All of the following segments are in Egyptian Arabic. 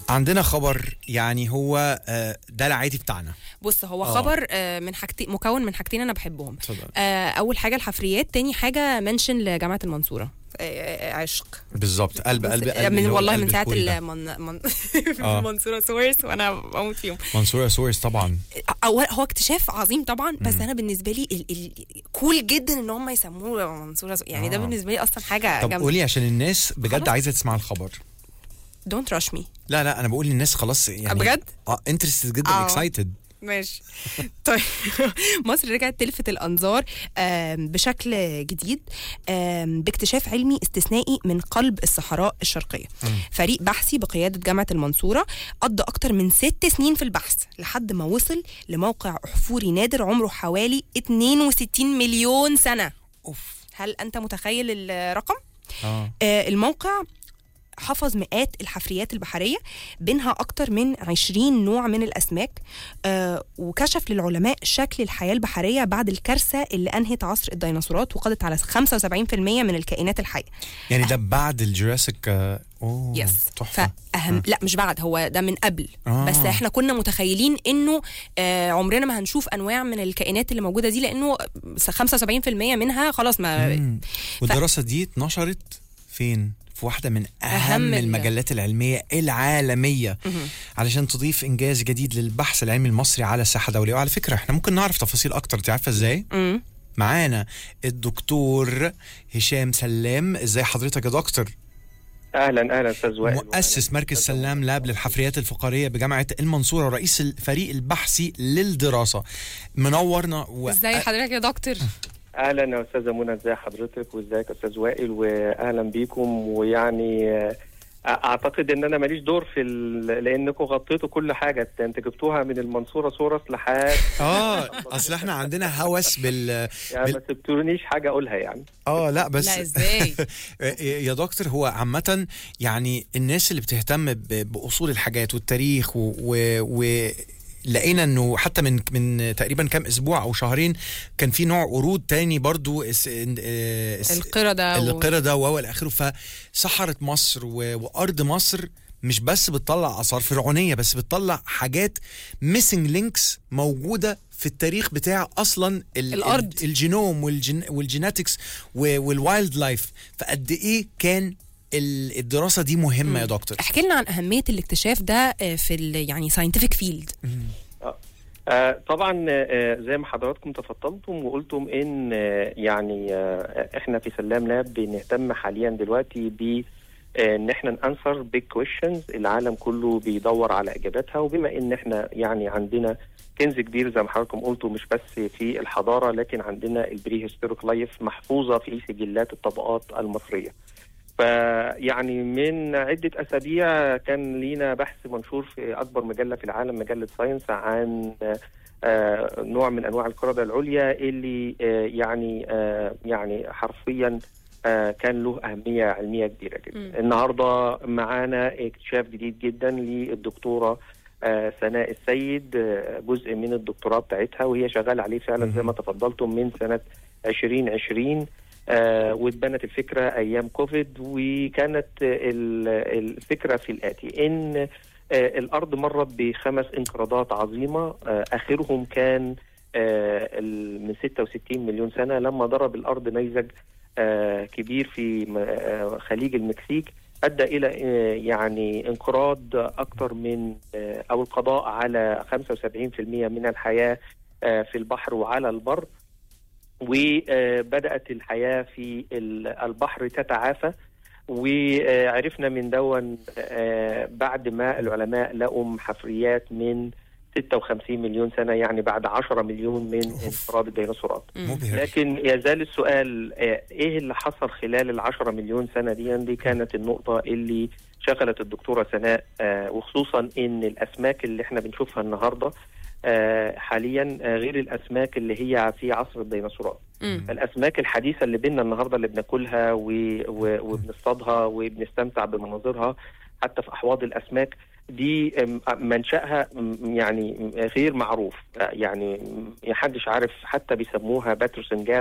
عندنا خبر يعني هو آه، ده العادي بتاعنا بص هو آه. خبر آه، من حاجتين مكون من حاجتين انا بحبهم اتفضل آه، اول حاجه الحفريات تاني حاجه منشن لجامعه المنصوره آه، آه، عشق بالظبط قلب قلب بس- قلب من اللي هو والله القلب من ساعه الكوري ده. المن... من... آه. المنصوره سورس وانا بموت فيهم منصورة سوريس طبعا أول هو اكتشاف عظيم طبعا بس انا بالنسبه لي ال... ال... كول جدا ان هم يسموه منصوره سو- يعني ده آه. بالنسبه لي اصلا حاجه طب جامده قولي عشان الناس بجد خلاص. عايزه تسمع الخبر دونت رش مي لا لا انا بقول للناس خلاص يعني بجد؟ اه انترستد جدا آه. اكسايتد ماشي طيب مصر رجعت تلفت الانظار آم، بشكل جديد آم، باكتشاف علمي استثنائي من قلب الصحراء الشرقيه فريق بحثي بقياده جامعه المنصوره قضى اكتر من ست سنين في البحث لحد ما وصل لموقع احفوري نادر عمره حوالي 62 مليون سنه اوف هل انت متخيل الرقم اه آه، الموقع حفظ مئات الحفريات البحرية بينها أكتر من 20 نوع من الأسماك آه وكشف للعلماء شكل الحياة البحرية بعد الكارثة اللي أنهت عصر الديناصورات وقضت على 75% من الكائنات الحية يعني ده بعد الجوراسيك آه، اوه يس تحفه فأهم لا مش بعد هو ده من قبل آه. بس احنا كنا متخيلين انه آه عمرنا ما هنشوف انواع من الكائنات اللي موجوده دي لانه 75% منها خلاص ما مم. والدراسه دي اتنشرت فين في واحدة من أهم, أهم ال- المجلات العلمية العالمية علشان تضيف إنجاز جديد للبحث العلمي المصري على ساحة دولية وعلى فكرة احنا ممكن نعرف تفاصيل أكتر أنت عارفة إزاي؟ مم. معانا الدكتور هشام سلام ازاي حضرتك يا دكتور اهلا اهلا استاذ وائل مؤسس مركز سلام لاب للحفريات الفقاريه بجامعه المنصوره ورئيس الفريق البحثي للدراسه منورنا و... ازاي حضرتك يا دكتور اهلا يا استاذه منى ازي حضرتك وازيك يا استاذ وائل واهلا بيكم ويعني آه، اعتقد ان انا ماليش دور في ال... لانكم غطيتوا كل حاجه انت جبتوها من المنصوره صورة لحد اه اصل احنا عندنا هوس بال يعني بال- ما سبتونيش حاجه اقولها يعني اه لا بس لا ازاي يا دكتور هو عامة يعني الناس اللي بتهتم ب- بأصول الحاجات والتاريخ و, و, و لقينا انه حتى من من تقريبا كام اسبوع او شهرين كان في نوع قرود تاني برضو اس آه، اس القردة و... القردة و الى اخره فصحراء مصر و- وارض مصر مش بس بتطلع اثار فرعونيه بس بتطلع حاجات ميسنج لينكس موجوده في التاريخ بتاع اصلا ال- الأرض. ال- الجينوم والجن والجيناتكس و- والوايلد لايف فقد ايه كان ال- الدراسه دي مهمه يا دكتور احكي لنا عن اهميه الاكتشاف ده آه، في ال يعني ساينتفك فيلد آه طبعا آه زي ما حضراتكم تفضلتم وقلتم ان آه يعني آه احنا في سلام لاب بنهتم حاليا دلوقتي ب آه، ان احنا نانسر بيج كويشنز العالم كله بيدور على اجاباتها وبما ان احنا يعني عندنا كنز كبير زي ما حضراتكم قلتوا مش بس في الحضاره لكن عندنا البري هيستوريك لايف محفوظه في سجلات الطبقات المصريه. فيعني من عدة أسابيع كان لينا بحث منشور في أكبر مجلة في العالم مجلة ساينس عن آه، نوع من أنواع القردة العليا اللي آه، يعني آه، يعني حرفيا آه، كان له أهمية علمية كبيرة مم. جدا النهاردة معانا اكتشاف جديد جدا للدكتورة آه، سناء السيد آه، جزء من الدكتوراه بتاعتها وهي شغالة عليه فعلا زي ما تفضلتم من سنة 2020 آه، واتبنت الفكره ايام كوفيد وكانت آه، ال- الفكره في الاتي ان آه، الارض مرت بخمس انقراضات عظيمه آه، اخرهم كان آه، ال- من 66 مليون سنه لما ضرب الارض نيزك آه، كبير في م- آه، خليج المكسيك ادى الى آه، يعني انقراض اكثر من آه، او القضاء على 75% من الحياه آه، في البحر وعلى البر وبدأت الحياة في ال- البحر تتعافى وعرفنا من دون آه، بعد ما العلماء لقوا حفريات من 56 مليون سنة يعني بعد 10 مليون من أوف. انقراض الديناصورات مبهر لكن يزال السؤال آه، ايه اللي حصل خلال العشرة مليون سنة دي دي كانت النقطة اللي شغلت الدكتورة سناء آه، وخصوصا ان الاسماك اللي احنا بنشوفها النهاردة آه، حاليا آه، غير الاسماك اللي هي في عصر الديناصورات مم. الاسماك الحديثه اللي بينا النهارده اللي بناكلها و... و... وبنصطادها وبنستمتع بمناظرها حتى في احواض الاسماك دي أم، منشأها أم، يعني غير معروف يعني محدش عارف حتى بيسموها باترسون جاب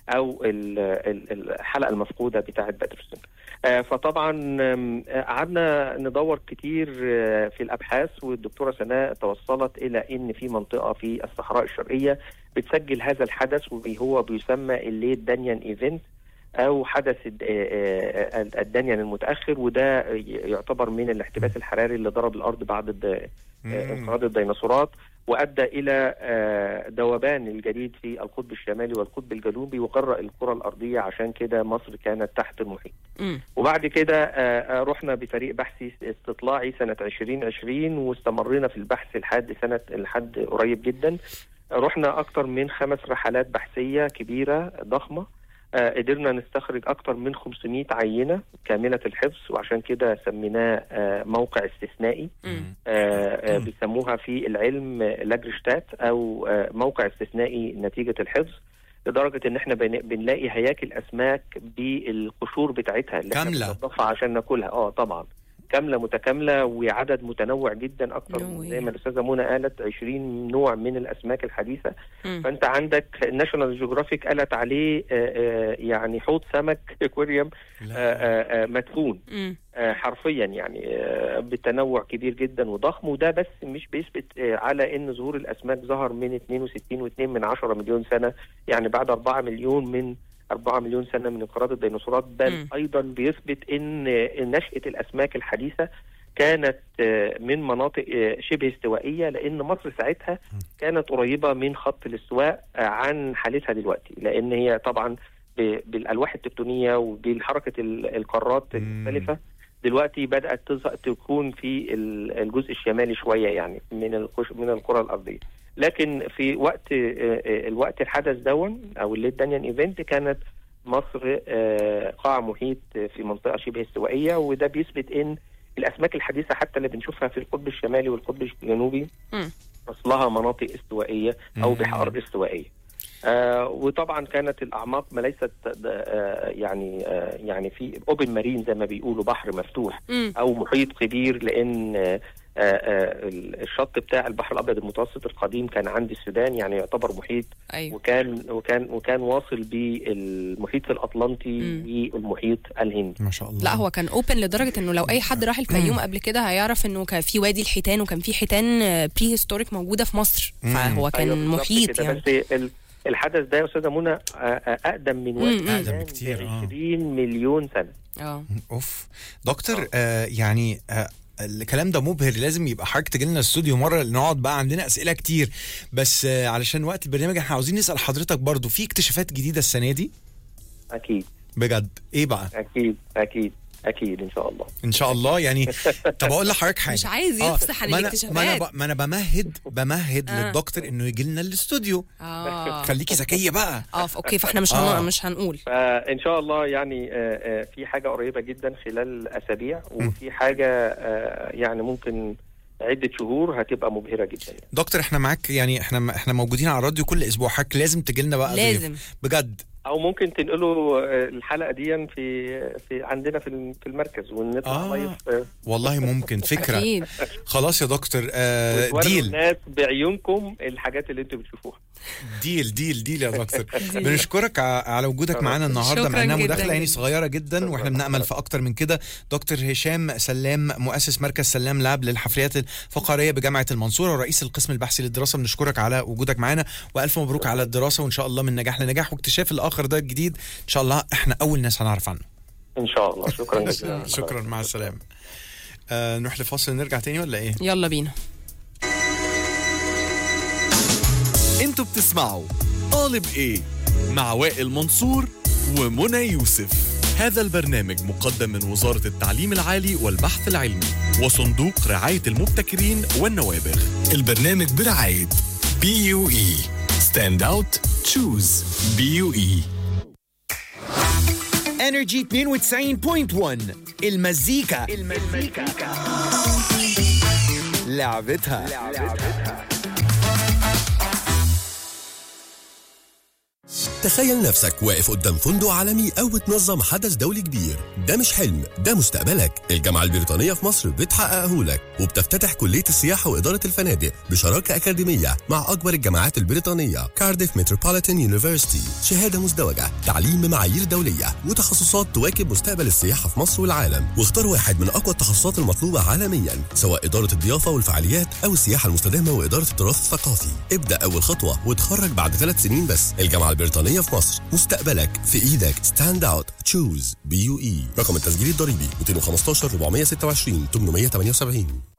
او ال- ال- الحلقه المفقوده بتاعه باترسون آه، فطبعا آم، آه، قعدنا ندور كتير آه، في الابحاث والدكتوره سناء توصلت الى ان في منطقه في الصحراء الشرقيه بتسجل هذا الحدث وهو بيسمى الليت دانيان ايفنت او حدث الد- آه، آه، الدانيان المتاخر وده يعتبر من الاحتباس الحراري اللي ضرب الارض بعد الد- آه، انقراض الديناصورات وادى الى آه، ذوبان الجليد في القطب الشمالي والقطب الجنوبي وغرق الكره الارضيه عشان كده مصر كانت تحت المحيط مم. وبعد كده آه، آه، رحنا بفريق بحثي استطلاعي سنة 2020 واستمرينا في البحث لحد سنة لحد قريب جدا رحنا أكتر من خمس رحلات بحثية كبيرة ضخمة آه، قدرنا نستخرج أكتر من 500 عينة كاملة الحفظ وعشان كده سميناه آه، موقع استثنائي مم. آه، آه، مم. بيسموها في العلم لاجرشتات او آه، موقع استثنائي نتيجه الحفظ لدرجه ان احنا بن- بنلاقي هياكل اسماك بالقشور بتاعتها اللي كاملة. احنا بننضفها عشان ناكلها اه طبعا كامله متكامله وعدد متنوع جدا اكتر No من way. زي ما الاستاذه منى قالت 20 نوع من الاسماك الحديثه مم. فانت عندك ناشونال جيوغرافيك قالت عليه آه، آه، يعني حوض سمك اكواريوم لا. آه، آه، آه، مدفون مم. آه، حرفيا يعني آه، بتنوع كبير جدا وضخم وده بس مش بيثبت آه، على ان ظهور الاسماك ظهر من 62 و2 من 10 مليون سنه يعني بعد 4 مليون من 4 مليون سنه من انقراض الديناصورات بل مم. ايضا بيثبت ان آه، نشاه الاسماك الحديثه كانت آه، من مناطق آه، شبه استوائيه لان مصر ساعتها كانت قريبه من خط الاستواء آه، عن حالتها دلوقتي لان هي طبعا ب- بالالواح التكتونيه وبالحركه ال- القارات مم. المختلفه دلوقتي بدات تظهر تكون في ال- الجزء الشمالي شويه يعني من القش من الكره الارضيه لكن في وقت آه، آه، الوقت الحدث دون او الليت دانيان ايفنت كانت مصر آه، قاع محيط في منطقه شبه استوائيه وده بيثبت ان الاسماك الحديثه حتى اللي بنشوفها في القطب الشمالي والقطب الجنوبي مم. اصلها مناطق استوائيه او مم. بحار استوائيه آه وطبعا كانت الاعماق ما ليست آه يعني آه يعني في اوبن مارين زي ما بيقولوا بحر مفتوح مم. او محيط كبير لان آه آه الشط بتاع البحر الابيض المتوسط القديم كان عند السودان يعني يعتبر محيط ايوه وكان وكان وكان واصل بالمحيط الاطلنطي مم. والمحيط الهندي ما شاء الله لا هو كان اوبن لدرجه انه لو اي حد راح الفيوم قبل كده هيعرف انه كان في وادي الحيتان وكان في حيتان بري هيستوريك موجوده في مصر مم. فهو كان أيوة بالظبط محيط كده. يعني بس ال- الحدث ده يا استاذه منى آه، آه، اقدم من مم. وقت أقدم بكتير، آه. 20 مليون سنه اه اوف دكتور آه يعني آه الكلام ده مبهر لازم يبقى حضرتك تجي لنا الاستوديو مره نقعد بقى عندنا اسئله كتير بس آه علشان وقت البرنامج احنا عاوزين نسال حضرتك برضو في اكتشافات جديده السنه دي اكيد بجد ايه بقى اكيد اكيد اكيد ان شاء الله ان شاء الله يعني طب اقول لحضرتك حاجه مش عايز آه، يفصح عن ما أنا- الاكتشافات. ما انا ب- ما انا بمهد بمهد آه. للدكتور انه يجي لنا الاستوديو اه خليكي ذكيه بقى اه ف- اوكي فاحنا مش آه. هن... مش هنقول فان شاء الله يعني آه، آه، في حاجه قريبه جدا خلال اسابيع وفي حاجه آه، يعني ممكن عده شهور هتبقى مبهره جدا يعني. دكتور احنا معاك يعني احنا احنا موجودين على الراديو كل اسبوع حضرتك لازم تجي لنا بقى ضيف. لازم بجد او ممكن تنقلوا آه، الحلقه دي في في عندنا في الم- في المركز ونطلع آه. لايف آه، والله ممكن فكره اكيد خلاص يا دكتور آه وتوروا ديل الناس بعيونكم الحاجات اللي انتوا بتشوفوها ديل ديل ديل يا دكتور ديل. بنشكرك ع- على وجودك معانا النهارده شكراً مع انها جداً مداخله يعني جداً. صغيره جدا واحنا بنامل في اكتر من كده دكتور هشام سلام مؤسس مركز سلام لاب للحفريات الفقريه بجامعه المنصوره ورئيس القسم البحثي للدراسه بنشكرك على وجودك معانا والف مبروك على الدراسه وان شاء الله من نجاح لنجاح واكتشاف الاخر ده الجديد ان شاء الله احنا اول ناس هنعرف عنه ان شاء الله شكرا جزيلا شكرا مع السلامه آه نروح لفاصل نرجع تاني ولا ايه يلا بينا انتوا بتسمعوا طالب ايه مع وائل منصور ومنى يوسف هذا البرنامج مقدم من وزارة التعليم العالي والبحث العلمي وصندوق رعاية المبتكرين والنوابغ البرنامج برعاية بي يو اي ستاند اوت تشوز بي يو اي انرجي 92.1 المزيكا المزيكا لعبتها تخيل نفسك واقف قدام فندق عالمي أو بتنظم حدث دولي كبير ده مش حلم ده مستقبلك الجامعة البريطانية في مصر بتحققه لك وبتفتتح كلية السياحة وإدارة الفنادق بشراكة أكاديمية مع أكبر الجامعات البريطانية كارديف متروبوليتان يونيفرسيتي شهادة مزدوجة تعليم بمعايير دولية وتخصصات تواكب مستقبل السياحة في مصر والعالم واختار واحد من أقوى التخصصات المطلوبة عالميا سواء إدارة الضيافة والفعاليات أو السياحة المستدامة وإدارة التراث الثقافي ابدأ أول خطوة وتخرج بعد ثلاث سنين بس الجامعة البريطانية في مصر مستقبلك في إيدك ستاند أوت تشوز بي يو إي رقم التسجيل الضريبي 215 426 878